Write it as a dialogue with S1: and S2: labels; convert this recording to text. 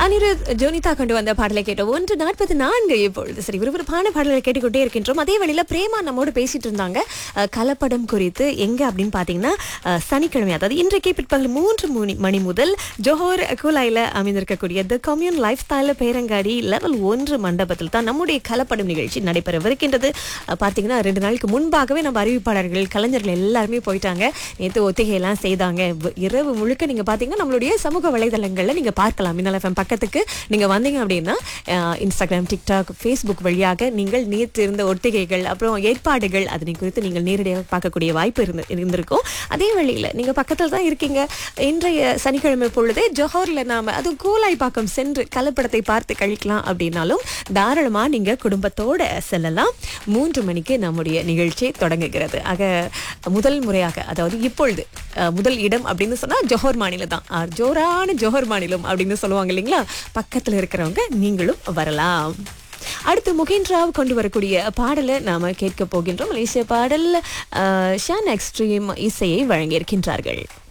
S1: அனிருத் ஜோனிதா கொண்டு வந்த பாடலை கேட்டோம் ஒன்று நாற்பத்தி நான்கு இப்பொழுது சரி விறுவிறுப்பான பாடல்களை கேட்டுக்கொண்டே இருக்கின்றோம் அதே வழியில பிரேமா நம்மோடு பேசிட்டு இருந்தாங்க அஹ், கலப்படம் குறித்து எங்க அப்படின்னு பாத்தீங்கன்னா அஹ், சனிக்கிழமை அதாவது இன்றைக்கு பிற்பகல் மூன்று மணி மணி முதல் ஜோஹர் குலாயில அமைந்திருக்கக்கூடிய த கம்யூன் லைஃப் ஸ்டைல பேரங்காடி லெவல் ஒன்று மண்டபத்தில் தான் நம்முடைய கலப்படம் நிகழ்ச்சி நடைபெறவிருக்கின்றது அஹ், பாத்தீங்கன்னா ரெண்டு நாளுக்கு முன்பாகவே நம்ம அறிவிப்பாளர்கள் கலைஞர்கள் எல்லாருமே போயிட்டாங்க நேற்று ஒத்திகை எல்லாம் செய்தாங்க வ- இரவு முழுக்க நீங்க பாத்தீங்கன்னா நம்மளுடைய சமூக வலைதளங்கள்ல நீங்க பார்க்கலாம் மின்னல் எஃப்எம் பக்கத்துக்கு நீங்க வந்தீங்க அப்படின்னா அஹ், இன்ஸ்டாகிராம் டிக்டாக் ஃபேஸ்புக் வழியாக நீங்கள் நேற்று இருந்த ஒத்திகைகள் அப்புறம் ஏற்பாடுகள் அதனை குறித்து நீங்கள் நேரடியாக பார்க்கக்கூடிய வாய்ப்பு இருந்து இருந்திருக்கும் அதே வழியில் நீங்க பக்கத்தில் தான் இருக்கீங்க இன்றைய சனிக்கிழமை பொழுதே ஜோஹர்ல நாம அது கோலாய்ப்பாக்கம் சென்று கலப்படத்தை பார்த்து கழிக்கலாம் அப்படின்னாலும் தாராளமா நீங்க குடும்பத்தோட செல்லலாம் மூன்று மணிக்கு நம்முடைய நிகழ்ச்சி தொடங்குகிறது ஆக முதல் முறையாக அதாவது இப்பொழுது அஹ், முதல் இடம் அப்படின்னு சொன்னா ஜோஹர் மாநிலம் தான் அஹ், ஜோரான ஜோஹர் மாநிலம் அப்படின்னு சொல்லுவாங்க இல்லைங்களா பக்கத்துல இருக்கிறவங்க நீங்களும் வரலாம் அடுத்து முகேன் ராவ் கொண்டு வரக்கூடிய பாடலை நாம கேட்க போகின்றோம் மலேசிய பாடல் அஹ், ஷான் எக்ஸ்ட்ரீம் இசையை வழங்கியிருக்கின்றார்கள்